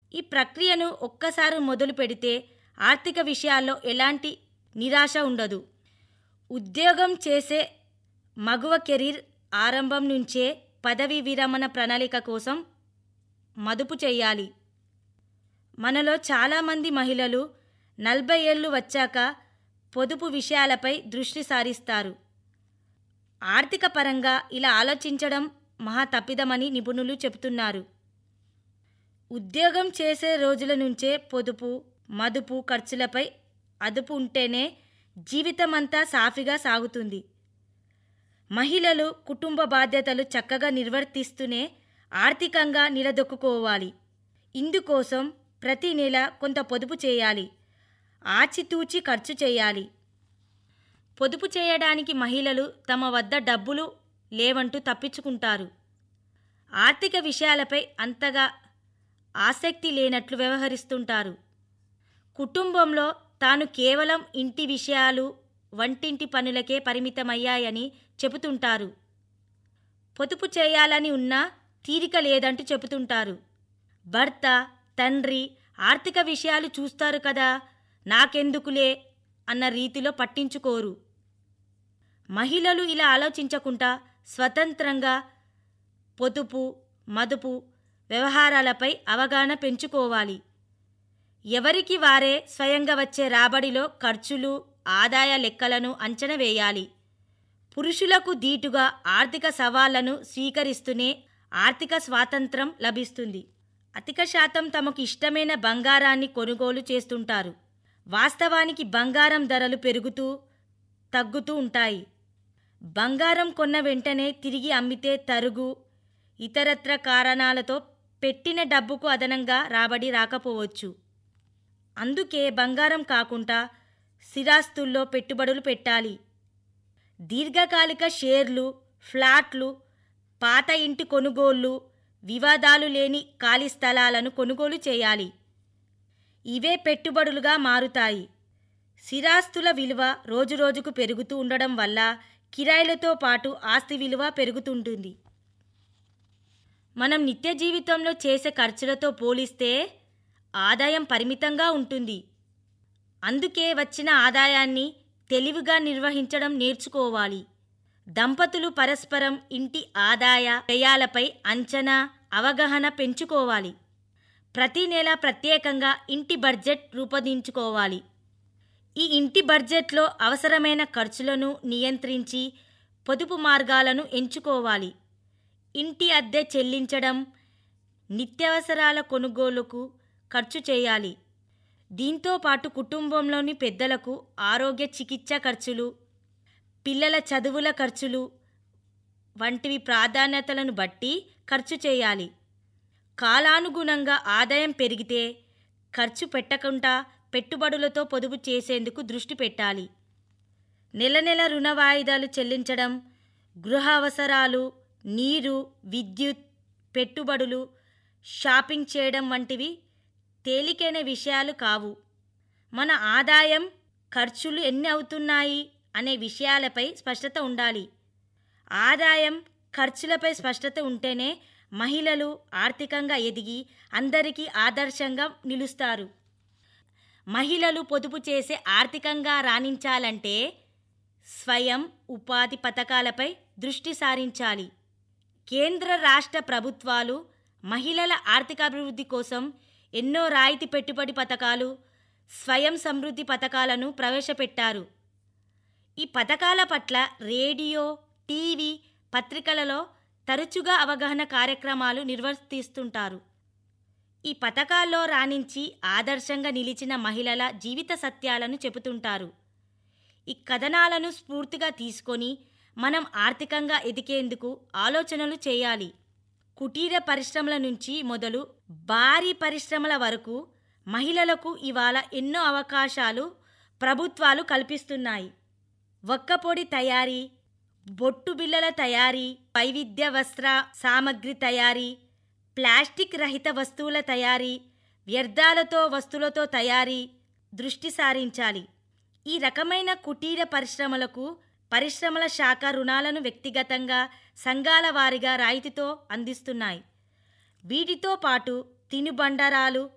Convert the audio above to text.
ఈ ప్రక్రియను ఒక్కసారి మొదలు పెడితే ఆర్థిక విషయాల్లో ఎలాంటి నిరాశ ఉండదు ఉద్యోగం చేసే మగువ కెరీర్ ఆరంభం నుంచే పదవి విరమణ ప్రణాళిక కోసం మదుపు చేయాలి మనలో చాలామంది మహిళలు నలభై ఏళ్ళు వచ్చాక పొదుపు విషయాలపై దృష్టి సారిస్తారు ఆర్థిక పరంగా ఇలా ఆలోచించడం మహా తప్పిదమని నిపుణులు చెబుతున్నారు ఉద్యోగం చేసే రోజుల నుంచే పొదుపు మదుపు ఖర్చులపై అదుపు ఉంటేనే జీవితమంతా సాఫీగా సాగుతుంది మహిళలు కుటుంబ బాధ్యతలు చక్కగా నిర్వర్తిస్తూనే ఆర్థికంగా నిలదొక్కుకోవాలి ఇందుకోసం ప్రతి నెల కొంత పొదుపు చేయాలి ఆచితూచి ఖర్చు చేయాలి పొదుపు చేయడానికి మహిళలు తమ వద్ద డబ్బులు లేవంటూ తప్పించుకుంటారు ఆర్థిక విషయాలపై అంతగా ఆసక్తి లేనట్లు వ్యవహరిస్తుంటారు కుటుంబంలో తాను కేవలం ఇంటి విషయాలు వంటింటి పనులకే పరిమితమయ్యాయని చెబుతుంటారు పొదుపు చేయాలని ఉన్నా తీరిక లేదంటూ చెబుతుంటారు భర్త తండ్రి ఆర్థిక విషయాలు చూస్తారు కదా నాకెందుకులే అన్న రీతిలో పట్టించుకోరు మహిళలు ఇలా ఆలోచించకుండా స్వతంత్రంగా పొదుపు మదుపు వ్యవహారాలపై అవగాహన పెంచుకోవాలి ఎవరికి వారే స్వయంగా వచ్చే రాబడిలో ఖర్చులు ఆదాయ లెక్కలను అంచనా వేయాలి పురుషులకు దీటుగా ఆర్థిక సవాళ్లను స్వీకరిస్తూనే ఆర్థిక స్వాతంత్రం లభిస్తుంది అధిక శాతం తమకు ఇష్టమైన బంగారాన్ని కొనుగోలు చేస్తుంటారు వాస్తవానికి బంగారం ధరలు పెరుగుతూ తగ్గుతూ ఉంటాయి బంగారం కొన్న వెంటనే తిరిగి అమ్మితే తరుగు ఇతరత్ర కారణాలతో పెట్టిన డబ్బుకు అదనంగా రాబడి రాకపోవచ్చు అందుకే బంగారం కాకుండా స్థిరాస్తుల్లో పెట్టుబడులు పెట్టాలి దీర్ఘకాలిక షేర్లు ఫ్లాట్లు పాత ఇంటి కొనుగోళ్లు వివాదాలు లేని ఖాళీ స్థలాలను కొనుగోలు చేయాలి ఇవే పెట్టుబడులుగా మారుతాయి స్థిరాస్తుల విలువ రోజురోజుకు పెరుగుతూ ఉండడం వల్ల కిరాయిలతో పాటు ఆస్తి విలువ పెరుగుతుంటుంది మనం నిత్య జీవితంలో చేసే ఖర్చులతో పోలిస్తే ఆదాయం పరిమితంగా ఉంటుంది అందుకే వచ్చిన ఆదాయాన్ని తెలివిగా నిర్వహించడం నేర్చుకోవాలి దంపతులు పరస్పరం ఇంటి ఆదాయ వ్యయాలపై అంచనా అవగాహన పెంచుకోవాలి ప్రతి నెల ప్రత్యేకంగా ఇంటి బడ్జెట్ రూపొందించుకోవాలి ఈ ఇంటి బడ్జెట్లో అవసరమైన ఖర్చులను నియంత్రించి పొదుపు మార్గాలను ఎంచుకోవాలి ఇంటి అద్దె చెల్లించడం నిత్యావసరాల కొనుగోలుకు ఖర్చు చేయాలి దీంతో పాటు కుటుంబంలోని పెద్దలకు ఆరోగ్య చికిత్స ఖర్చులు పిల్లల చదువుల ఖర్చులు వంటివి ప్రాధాన్యతలను బట్టి ఖర్చు చేయాలి కాలానుగుణంగా ఆదాయం పెరిగితే ఖర్చు పెట్టకుండా పెట్టుబడులతో పొదుపు చేసేందుకు దృష్టి పెట్టాలి నెల నెల రుణ వాయిదాలు చెల్లించడం గృహ అవసరాలు నీరు విద్యుత్ పెట్టుబడులు షాపింగ్ చేయడం వంటివి తేలికైన విషయాలు కావు మన ఆదాయం ఖర్చులు ఎన్ని అవుతున్నాయి అనే విషయాలపై స్పష్టత ఉండాలి ఆదాయం ఖర్చులపై స్పష్టత ఉంటేనే మహిళలు ఆర్థికంగా ఎదిగి అందరికీ ఆదర్శంగా నిలుస్తారు మహిళలు పొదుపు చేసే ఆర్థికంగా రాణించాలంటే స్వయం ఉపాధి పథకాలపై దృష్టి సారించాలి కేంద్ర రాష్ట్ర ప్రభుత్వాలు మహిళల ఆర్థికాభివృద్ధి కోసం ఎన్నో రాయితీ పెట్టుబడి పథకాలు స్వయం సమృద్ధి పథకాలను ప్రవేశపెట్టారు ఈ పథకాల పట్ల రేడియో టీవీ పత్రికలలో తరచుగా అవగాహన కార్యక్రమాలు నిర్వర్తిస్తుంటారు ఈ పథకాల్లో రాణించి ఆదర్శంగా నిలిచిన మహిళల జీవిత సత్యాలను చెబుతుంటారు ఈ కథనాలను స్ఫూర్తిగా తీసుకొని మనం ఆర్థికంగా ఎదిగేందుకు ఆలోచనలు చేయాలి కుటీర పరిశ్రమల నుంచి మొదలు భారీ పరిశ్రమల వరకు మహిళలకు ఇవాళ ఎన్నో అవకాశాలు ప్రభుత్వాలు కల్పిస్తున్నాయి ఒక్కపొడి తయారీ బొట్టు బిళ్ళల తయారీ వైవిధ్య వస్త్ర సామగ్రి తయారీ ప్లాస్టిక్ రహిత వస్తువుల తయారీ వ్యర్థాలతో వస్తువులతో తయారీ దృష్టి సారించాలి ఈ రకమైన కుటీర పరిశ్రమలకు పరిశ్రమల శాఖ రుణాలను వ్యక్తిగతంగా సంఘాల వారీగా రాయితీతో అందిస్తున్నాయి వీటితో పాటు తినుబండరాలు